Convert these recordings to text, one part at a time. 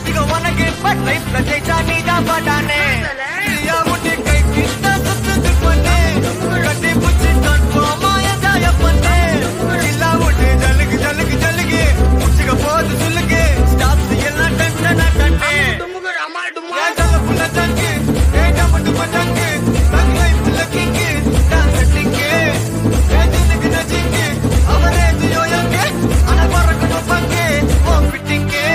அதிகம் உனக்கு பட் லைஃப்ல ஜெயிச்சா நீ தான் பட்டானே நீயா முட்டி கை கிட்ட சுத்துது பண்ணு கட்டி புச்சி கன்ஃபார்மா என்ஜாய் பண்ணு இல்லா முட்டி ஜல்லுக்கு ஜல்லுக்கு ஜல்லுக்கு முடிச்சுக்க போது சொல்லுக்கு ஸ்டாப்ஸ் எல்லாம் டென்ஷனா கண்ணு ஏன் சொல்ல புள்ள தங்கு ஏன் டம்மட்டு பட்டங்கு தங் லைஃப்ல கிங்கு தான் செட்டிங்கு ஏன் ஜின்னுக்கு நச்சிங்கு அவரே ஜியோயங்கு ஆனா பறக்கணும் பங்கு ஓ ஃபிட்டிங்கு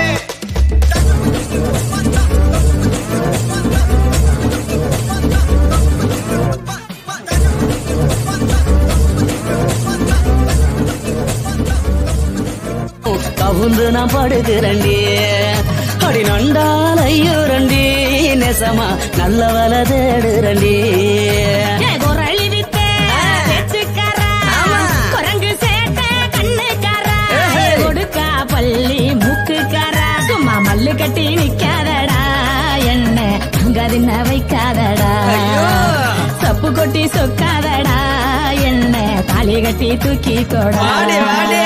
கவுந்து நான் படுகிறண்டி அடி நண்டால் ஐயோ ரண்டி நெசமா நல்ல வல தேடுறண்டி ஏ குரலி வித்த பேச்சுக்காரா குரங்கு சேட்ட கண்ணுக்காரா ஏஹே. கொடுக்கா பள்ளி மூக்குக்காரா சும்மா மல்லு கட்டி நிக்காதடா என்ன அங்க தின்ன வைக்காதடா ஐயோ. சப்பு கொட்டி சொக்காதடா என்ன தாலி கட்டி தூக்கி கொடா வாடி, வாடி.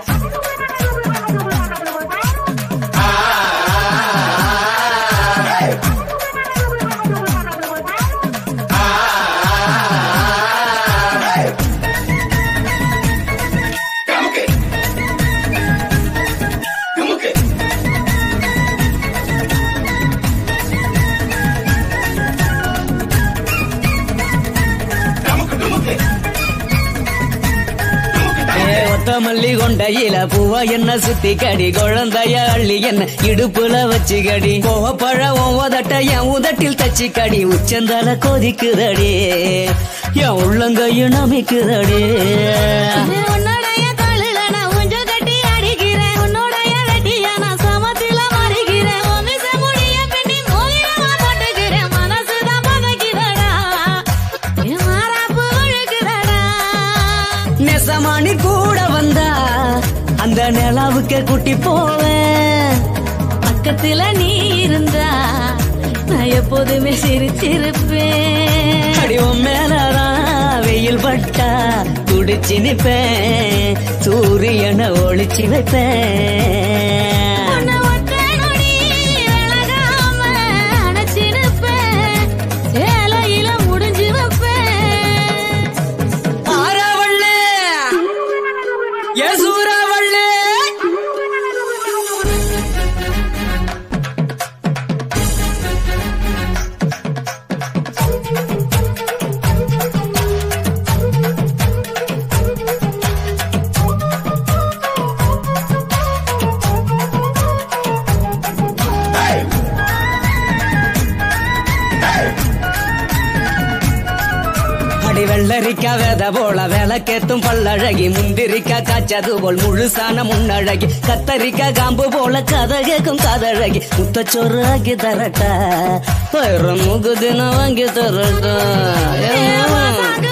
ஏ, ஒத்த மல்லி கொண்டையில பூவா என்ன சுத்தி கடி குழந்தைய அள்ளி என்ன இடுப்புல வச்சு கடி கோவப்பழம் உதட்ட என் உதட்டில் தச்சு கடி உச்சந்தால கொதிக்குதடி என் உள்ளங்கையும் நமிக்குதடி உன்னுடைய காலில நான் ஊஞ்சல் கட்டி அடிக்கிறேன். உன்னுடைய வெட்டிய நான் சமத்தில மறிக்கிறேன். உன் மீச முடிய பின்னி மோதிரமா போட்டுக்கிறேன். மனசுதான் பதைக்குதடா. என் மாறாப்பு ஒழுகுதடா. நெசமானி கூட வந்தா அந்த நிலாவுக்கு குட்டி போவேன் பக்கத்துல நீ இருந்தா நான் எப்போதுமே சிரிச்சிருப்பேன் அடி உன் மேலதான் வெயில் பட்டா துடிச்சு நிப்பேன் சூரியனை ஒளிச்சு வைப்பேன் உன்னை ஒத்த நொடி விலகாம அணைச்சிருப்பேன். சேலையில முடிஞ்சு வைப்பேன் ஆரவள்ளே யசூரவள்ளே அடி வெள்ளரிக்கா வேத போல விளக்கேத்தும் பல்லழகி முந்திரிக்கா காய்ச்சது போல் முழுசான முன்னழகி கத்தரிக்கா காம்பு போல கதை கேக்கும் கதழகி முத்தச்சோறு ஆக்கி தரட்டா பயிரம் முகுதின வாங்கி தரட்டா ஏம்மா? சாகு